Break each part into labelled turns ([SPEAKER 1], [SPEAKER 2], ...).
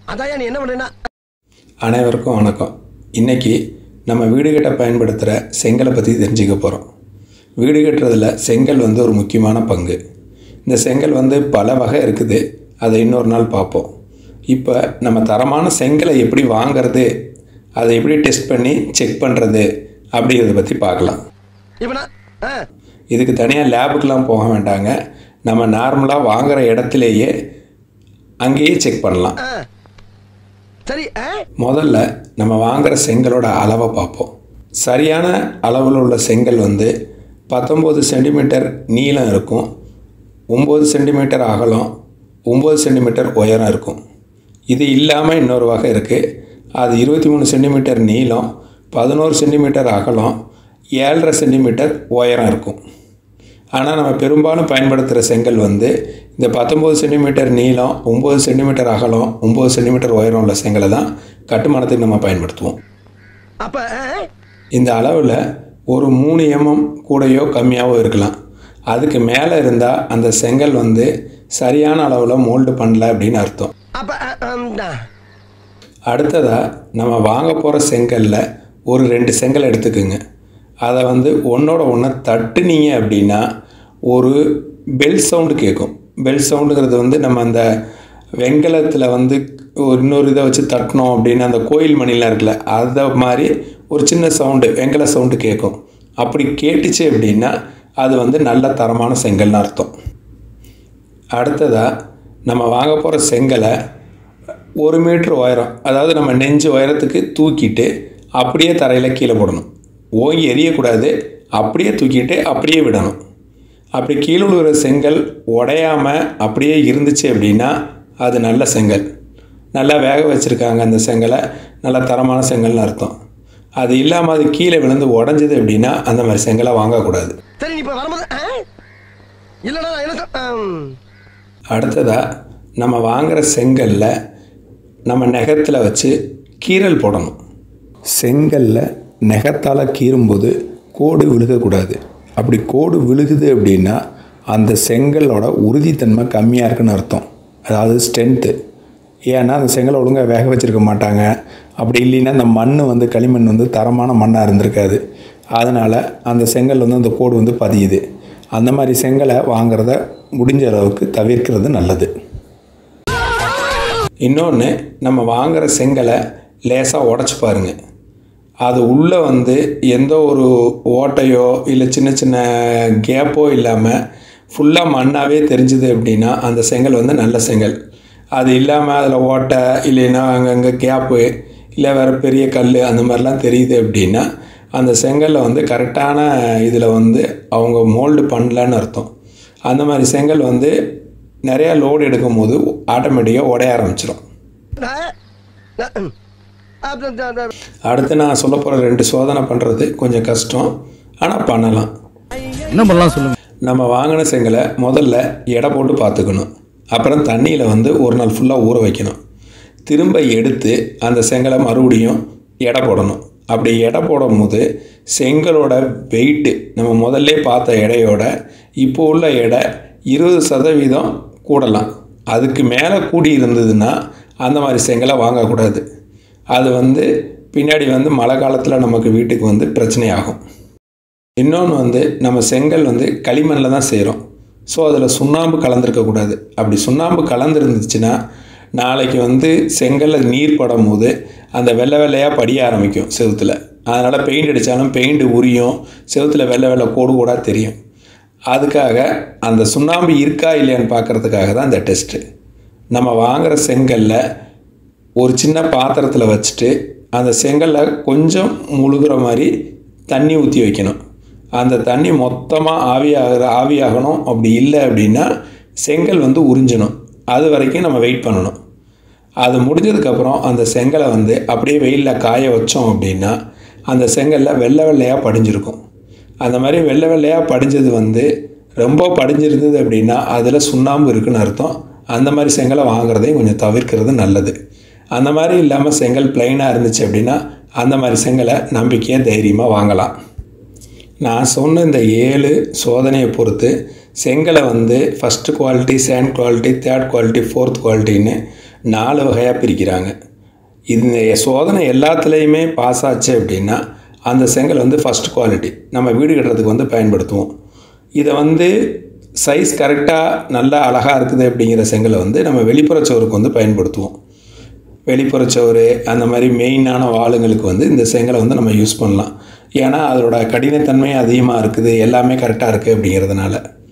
[SPEAKER 1] அதான் நீ என்ன பண்ணுறேன்னா
[SPEAKER 2] அனைவருக்கும் வணக்கம் இன்றைக்கி நம்ம வீடு கட்ட பயன்படுத்துகிற செங்கலை பற்றி தெரிஞ்சுக்க போகிறோம் வீடு கட்டுறதுல செங்கல் வந்து ஒரு முக்கியமான பங்கு இந்த செங்கல் வந்து பல வகை இருக்குது அதை இன்னொரு நாள் பார்ப்போம் இப்போ நம்ம தரமான செங்கலை எப்படி வாங்குறது அதை எப்படி டெஸ்ட் பண்ணி செக் பண்ணுறது அப்படிங்கிறத பற்றி பார்க்கலாம்
[SPEAKER 1] இப்போ நான் ஆ
[SPEAKER 2] இதுக்கு தனியாக லேபுக்கெலாம் போக வேண்டாங்க நம்ம நார்மலாக வாங்குகிற இடத்துலையே அங்கேயே செக் பண்ணலாம்
[SPEAKER 1] ஆ சரி ஆ
[SPEAKER 2] முதல்ல நம்ம வாங்குற செங்கலோட அளவை பார்ப்போம் சரியான அளவில் உள்ள செங்கல் வந்து பத்தொம்போது சென்டிமீட்டர் நீளம் இருக்கும் ஒம்பது சென்டிமீட்டர் அகலம் ஒம்பது சென்டிமீட்டர் உயரம் இருக்கும் இது இல்லாமல் இன்னொரு வகை இருக்குது அது இருபத்தி மூணு சென்டிமீட்டர் நீளம் பதினோரு சென்டிமீட்டர் அகலம் ஏழரை சென்டிமீட்டர் உயரம் இருக்கும் ஆனால் நம்ம பெரும்பாலும் பயன்படுத்துகிற செங்கல் வந்து இந்த பத்தொம்போது சென்டிமீட்டர் நீளம் ஒம்பது சென்டிமீட்டர் அகலம் ஒம்பது சென்டிமீட்டர் உயரம் உள்ள செங்கலை தான் கட்டுமானத்துக்கு நம்ம பயன்படுத்துவோம்
[SPEAKER 1] அப்போ ஆ
[SPEAKER 2] இந்த அளவில் ஒரு மூணு எம்எம் கூடயோ கம்மியாகவோ இருக்கலாம் அதுக்கு மேலே இருந்தால் அந்த செங்கல் வந்து சரியான அளவில் மோல்டு பண்ணல அப்படின்னு அர்த்தம்
[SPEAKER 1] அப்போ
[SPEAKER 2] அடுத்ததாக நம்ம வாங்க போகிற செங்கல்ல ஒரு ரெண்டு செங்கல் எடுத்துக்கோங்க அதை வந்து ஒன்றோட ஒன்று தட்டுனீங்க அப்படின்னா ஒரு பெல் சவுண்டு கேட்கும் பெல் சவுண்டுங்கிறது வந்து நம்ம அந்த வெங்கலத்தில் வந்து ஒரு இன்னொரு இதை வச்சு தட்டினோம் அப்படின்னு அந்த கோயில் மணிலாம் இருக்குல்ல அதை மாதிரி ஒரு சின்ன சவுண்டு வெங்கல சவுண்டு கேட்கும் அப்படி கேட்டுச்சு அப்படின்னா அது வந்து நல்ல தரமான செங்கல்னு அர்த்தம் அடுத்ததாக நம்ம வாங்க போகிற செங்கலை ஒரு மீட்ரு உயரம் அதாவது நம்ம நெஞ்சு உயரத்துக்கு தூக்கிட்டு அப்படியே தரையில் கீழே போடணும் ஓங்கி எரியக்கூடாது அப்படியே தூக்கிட்டு அப்படியே விடணும் அப்படி கீழே விழுகிற செங்கல் உடையாமல் அப்படியே இருந்துச்சு அப்படின்னா அது நல்ல செங்கல் நல்லா வேக வச்சுருக்காங்க அந்த செங்கலை நல்ல தரமான செங்கல்னு அர்த்தம் அது இல்லாமல் அது கீழே விழுந்து உடஞ்சது அப்படின்னா அந்த மாதிரி செங்கலை வாங்கக்கூடாது
[SPEAKER 1] சரி நீ இப்போ வரும்போது ஆ இல்லைடா எனக்கு ஆம்.
[SPEAKER 2] அடுத்ததாக நம்ம வாங்குகிற செங்கல்ல நம்ம நெகத்தில் வச்சு கீறல் போடணும் செங்கல்ல நெகத்தால் கீறும்போது கோடு விழுகக்கூடாது அப்படி கோடு விழுகுது அப்படின்னா அந்த செங்கலோட உறுதித்தன்மை கம்மியாக இருக்குன்னு அர்த்தம் அதாவது ஸ்ட்ரென்த்து ஏன்னா அந்த செங்கலை ஒழுங்காக வேக வச்சுருக்க மாட்டாங்க அப்படி இல்லைன்னா அந்த மண் வந்து களிமண் வந்து தரமான மண்ணாக இருந்திருக்காது அதனால் அந்த செங்கல் வந்து அந்த கோடு வந்து பதியுது அந்த மாதிரி செங்கலை வாங்குறத முடிஞ்ச அளவுக்கு தவிர்க்கிறது நல்லது இன்னொன்று நம்ம வாங்குகிற செங்கலை லேசாக உடச்சி பாருங்க அது உள்ளே வந்து எந்த ஒரு ஓட்டையோ இல்லை சின்ன சின்ன கேப்போ இல்லாமல் ஃபுல்லாக மண்ணாகவே தெரிஞ்சுது அப்படின்னா அந்த செங்கல் வந்து நல்ல செங்கல் அது இல்லாமல் அதில் ஓட்டை இல்லைன்னா அங்கங்கே கேப்பு இல்லை வேறு பெரிய கல் அந்த மாதிரிலாம் தெரியுது அப்படின்னா அந்த செங்கல்ல வந்து கரெக்டான இதில் வந்து அவங்க மோல்டு பண்ணலன்னு அர்த்தம் அந்த மாதிரி செங்கல் வந்து நிறையா லோடு எடுக்கும் போது ஆட்டோமேட்டிக்காக உடைய ஆரம்பிச்சிடும்
[SPEAKER 1] நான் நான், ம். அப்ப- அப்ப- அப்ப-
[SPEAKER 2] அடுத்து நான் சொல்ல போகிற ரெண்டு சோதனை பண்ணுறது கொஞ்சம் கஷ்டம் ஆனால் பண்ணலாம்
[SPEAKER 3] என்ன பண்ணலாம் சொல்லுங்க
[SPEAKER 2] நம்ம வாங்கின செங்கலை முதல்ல எடை போட்டு பார்த்துக்கணும் அப்புறம் தண்ணியில் வந்து ஒரு நாள் ஃபுல்லாக ஊற வைக்கணும் திரும்ப எடுத்து அந்த செங்கலை மறுபடியும் எடை போடணும் அப்படி எடை போடும் போது செங்கலோட வெயிட்டு நம்ம முதல்ல பார்த்த எடையோட இப்போ உள்ள எடை இருபது சதவீதம் கூடலாம் அதுக்கு மேலே கூடி இருந்ததுன்னா அந்த மாதிரி செங்கலை வாங்கக்கூடாது அது வந்து பின்னாடி வந்து மழை காலத்தில் நமக்கு வீட்டுக்கு வந்து பிரச்சனையாகும் இன்னொன்று வந்து நம்ம செங்கல் வந்து களிமண்ணில் தான் செய்கிறோம் ஸோ அதில் சுண்ணாம்பு கலந்துருக்கக்கூடாது அப்படி சுண்ணாம்பு கலந்துருந்துச்சுன்னா நாளைக்கு வந்து செங்கல்ல நீர் படும் போது அந்த வெள்ளை வெள்ளையாக படிய ஆரம்பிக்கும் செவுத்தில் அதனால் பெயிண்ட் அடித்தாலும் பெயிண்ட் உரியும் செவுத்தில் வெள்ளை வெள்ளை கோடு கூட தெரியும் அதுக்காக அந்த சுண்ணாம்பு இருக்கா இல்லையான்னு பார்க்குறதுக்காக தான் இந்த டெஸ்ட்டு நம்ம வாங்குகிற செங்கல்ல ஒரு சின்ன பாத்திரத்தில் வச்சுட்டு அந்த செங்கல்ல கொஞ்சம் முழுகிற மாதிரி தண்ணி ஊற்றி வைக்கணும் அந்த தண்ணி மொத்தமாக ஆவியாகிற ஆவியாகணும் அப்படி இல்லை அப்படின்னா செங்கல் வந்து உறிஞ்சணும் அது வரைக்கும் நம்ம வெயிட் பண்ணணும் அது முடிஞ்சதுக்கப்புறம் அந்த செங்கலை வந்து அப்படியே வெயிலில் காய வச்சோம் அப்படின்னா அந்த செங்கல்ல வெள்ளை வெள்ளையாக படிஞ்சிருக்கும் அந்த மாதிரி வெள்ளை வெள்ளையாக படிஞ்சது வந்து ரொம்ப படிஞ்சிருந்தது அப்படின்னா அதில் சுண்ணாம்பு இருக்குன்னு அர்த்தம் அந்த மாதிரி செங்கலை வாங்குறதையும் கொஞ்சம் தவிர்க்கிறது நல்லது அந்த மாதிரி இல்லாமல் செங்கல் பிளைனாக இருந்துச்சு அப்படின்னா அந்த மாதிரி செங்கலை நம்பிக்கையாக தைரியமாக வாங்கலாம் நான் சொன்ன இந்த ஏழு சோதனையை பொறுத்து செங்கலை வந்து first quality second quality third quality fourth குவாலிட்டின்னு நாலு வகையாக பிரிக்கிறாங்க இந்த சோதனை எல்லாத்துலேயுமே பாஸ் ஆச்சு அப்படின்னா அந்த செங்கல் வந்து ஃபஸ்ட் குவாலிட்டி நம்ம வீடு கட்டுறதுக்கு வந்து பயன்படுத்துவோம் இதை வந்து சைஸ் கரெக்டாக நல்லா அழகாக இருக்குது அப்படிங்கிற செங்கலை வந்து நம்ம வெளிப்புற சுவருக்கு வந்து பயன்படுத்துவோம் வெளிப்புற சுவர் அந்த மாதிரி மெயினான வாளுங்களுக்கு வந்து இந்த செங்கலை வந்து நம்ம யூஸ் பண்ணலாம் ஏன்னா அதோட கடினத்தன்மை அதிகமாக இருக்குது எல்லாமே கரெக்டாக இருக்குது அப்படிங்கிறதுனால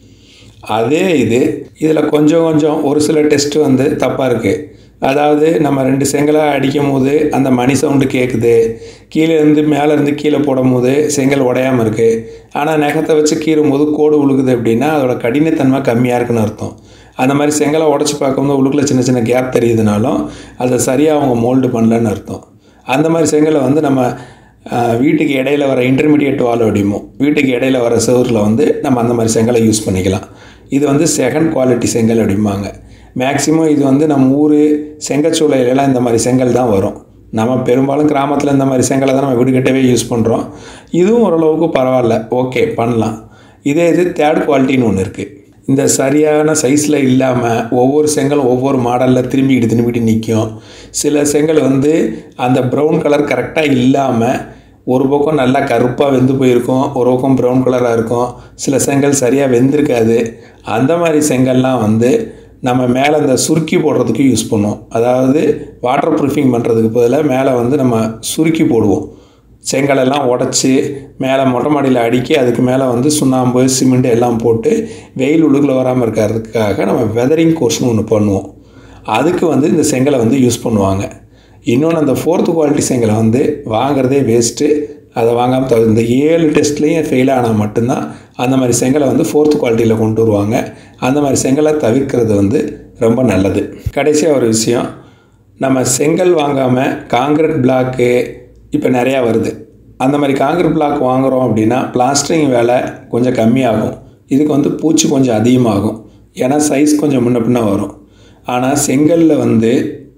[SPEAKER 2] அதே இது இதில் கொஞ்சம் கொஞ்சம் ஒரு சில டெஸ்ட்டு வந்து தப்பாக இருக்குது அதாவது நம்ம ரெண்டு செங்கலை அடிக்கும் போது அந்த மணி சவுண்டு கேட்குது கீழே இருந்து மேலே இருந்து கீழே போடும் போது செங்கல் உடையாமல் இருக்குது ஆனால் நகத்தை வச்சு கீறும் போது கோடு உழுகுது அப்படின்னா அதோட கடினத்தன்மை கம்மியாக இருக்குன்னு அர்த்தம் அந்த மாதிரி செங்கலை உடச்சி பார்க்கும்போது உள்ளுக்குள்ள சின்ன சின்ன கேப் தெரியுதுனாலும் அதை சரியாக அவங்க மோல்டு பண்ணலன்னு அர்த்தம் அந்த மாதிரி செங்கலை வந்து நம்ம ஆஹ், வீட்டுக்கு இடையில வர இன்டர்மீடியட் வால் அடிமோ வீட்டுக்கு இடையில வர செவரில் வந்து நம்ம அந்த மாதிரி செங்கலை யூஸ் பண்ணிக்கலாம் இது வந்து செகண்ட் குவாலிட்டி செங்கல் அப்படிம்பாங்க மேக்ஸிமம் இது வந்து நம்ம ஊர் செங்கச்சூளையிலலாம் இந்த மாதிரி செங்கல் தான் வரும் நம்ம பெரும்பாலும் கிராமத்தில் இந்த மாதிரி செங்கலை தான் நம்ம வீடு கட்டவே யூஸ் பண்ணுறோம் இதுவும் ஓரளவுக்கு பரவாயில்ல ஓகே பண்ணலாம் இதே இது தேர்ட் குவாலிட்டின்னு ஒன்று இருக்குது இந்த சரியான சைஸில் இல்லாமல் ஒவ்வொரு செங்கலும் ஒவ்வொரு மாடலில் திரும்பிக்கிட்டு திரும்பிக்கிட்டு நிற்கும் சில செங்கல் வந்து அந்த ப்ரௌன் கலர் கரெக்டாக இல்லாமல் ஒரு பக்கம் நல்லா கருப்பாக வெந்து போயிருக்கும் ஒரு பக்கம் ப்ரௌன் கலராக இருக்கும் சில செங்கல் சரியாக வெந்திருக்காது அந்த மாதிரி செங்கல்லாம் வந்து நம்ம மேலே இந்த சுருக்கி போடுறதுக்கு யூஸ் பண்ணுவோம் அதாவது வாட்டர் ப்ரூஃபிங் பண்ணுறதுக்கு பதிலாக மேலே வந்து நம்ம சுருக்கி போடுவோம் செங்கலெல்லாம் உடச்சி மேலே மொட்டை மாடியில் அடுக்கி அதுக்கு மேலே வந்து சுண்ணாம்பு சிமெண்ட் எல்லாம் போட்டு வெயில் உள்ளுக்குள்ளே வராமல் இருக்கிறதுக்காக நம்ம வெதரிங் கோர்ஸ்னு ஒன்று பண்ணுவோம் அதுக்கு வந்து இந்த செங்கலை வந்து யூஸ் பண்ணுவாங்க இன்னொன்று அந்த ஃபோர்த்து குவாலிட்டி செங்கலை வந்து வாங்குறதே வேஸ்ட்டு அதை வாங்காமல் தவிர இந்த ஏழு டெஸ்ட்லேயும் ஃபெயில் ஆனால் மட்டும்தான் அந்த மாதிரி செங்கலை வந்து ஃபோர்த் குவாலிட்டியில் கொண்டு வருவாங்க அந்த மாதிரி செங்கலை தவிர்க்கிறது வந்து ரொம்ப நல்லது கடைசியாக ஒரு விஷயம் நம்ம செங்கல் வாங்காமல் காங்கிரீட் பிளாக்கு இப்போ நிறையா வருது அந்த மாதிரி காங்கிரீட் பிளாக் வாங்குகிறோம் அப்படின்னா பிளாஸ்டரிங் வேலை கொஞ்சம் கம்மியாகும் இதுக்கு வந்து பூச்சி கொஞ்சம் அதிகமாகும் ஏன்னா சைஸ் கொஞ்சம் முன்ன பின்ன வரும் ஆனால் செங்கல்ல வந்து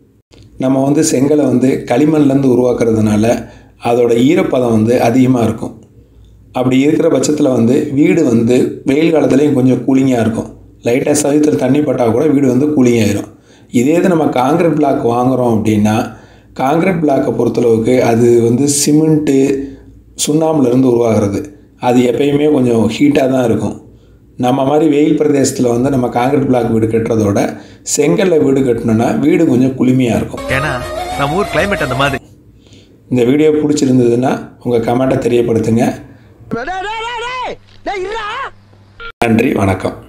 [SPEAKER 2] நம்ம வந்து செங்கலை வந்து களிமண்லேருந்து உருவாக்குறதுனால அதோட ஈரப்பதம் வந்து அதிகமாக இருக்கும் அப்படி இருக்கிற பட்சத்தில் வந்து வீடு வந்து வெயில் காலத்துலேயும் கொஞ்சம் கூலிங்காக இருக்கும் லைட்டாக சவித்தில் தண்ணி பட்டால் கூட வீடு வந்து கூலிங் ஆயிரும் இதே இது நம்ம காங்கிரீட் பிளாக் வாங்குகிறோம் அப்படின்னா காங்கிரீட் பிளாக்கை பொறுத்தளவுக்கு அது வந்து சிமெண்ட்டு சுண்ணாம்புலேருந்து உருவாகிறது அது எப்பயுமே கொஞ்சம் ஹீட்டாக தான் இருக்கும் நம்ம மாதிரி வெயில் பிரதேசத்தில் வந்து நம்ம காங்கிரீட் பிளாக் வீடு கட்டுறதோட செங்கல்ல வீடு கட்டணும்னா வீடு கொஞ்சம் குளுமையாக இருக்கும்
[SPEAKER 3] ஏன்னா நம்ம ஊர் கிளைமேட் அந்த மாதிரி
[SPEAKER 2] இந்த வீடியோ பிடிச்சிருந்ததுன்னா உங்கள் கமெண்ட்டை தெரியப்படுத்துங்க
[SPEAKER 1] டேய், டேய், டேய், டேய், டேய், இருடா.
[SPEAKER 2] நன்றி வணக்கம்